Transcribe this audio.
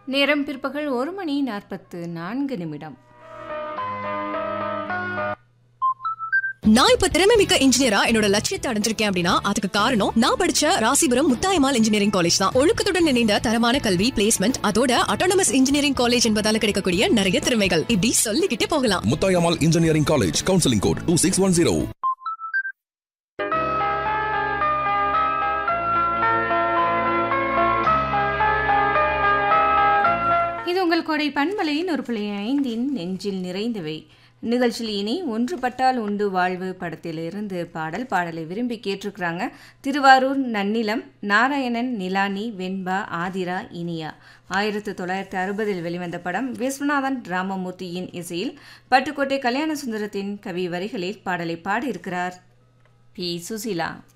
நேரம் பிற்பகல் ஒரு மணி நாற்பத்து நான்கு நிமிடம் நான் இப்ப திறமை மிக்க இன்ஜினியரா என்னோட லட்சியத்தை அடைஞ்சிருக்கேன் அப்படின்னா அதுக்கு காரணம் நான் படிச்ச ராசிபுரம் முத்தாயமால் இன்ஜினியரிங் காலேஜ் தான் ஒழுக்கத்துடன் இணைந்த தரமான கல்வி பிளேஸ்மெண்ட் அதோட அட்டானமஸ் இன்ஜினியரிங் காலேஜ் என்பதால கிடைக்கக்கூடிய நிறைய திறமைகள் இப்படி சொல்லிக்கிட்டே போகலாம் Muthayammal engineering college counselling code two six one zero இது உங்கள் கொடை பண்பலையின் ஒரு பிள்ளை ஐந்தின் நெஞ்சில் நிறைந்தவை நிகழ்ச்சியில் இனி ஒன்றுபட்டால் உண்டு வாழ்வு படத்திலிருந்து பாடல் பாடலை விரும்பி கேட்டிருக்கிறாங்க திருவாரூர் நன்னிலம் நாராயணன் நிலானி வெண்பா ஆதிரா இனியா ஆயிரத்து தொள்ளாயிரத்து அறுபதில் வெளிவந்த படம் விஸ்வநாதன் ராமமூர்த்தியின் இசையில் பட்டுக்கோட்டை கல்யாண சுந்தரத்தின் கவி வரிகளில் பாடலை பாடியிருக்கிறார் பி சுசீலா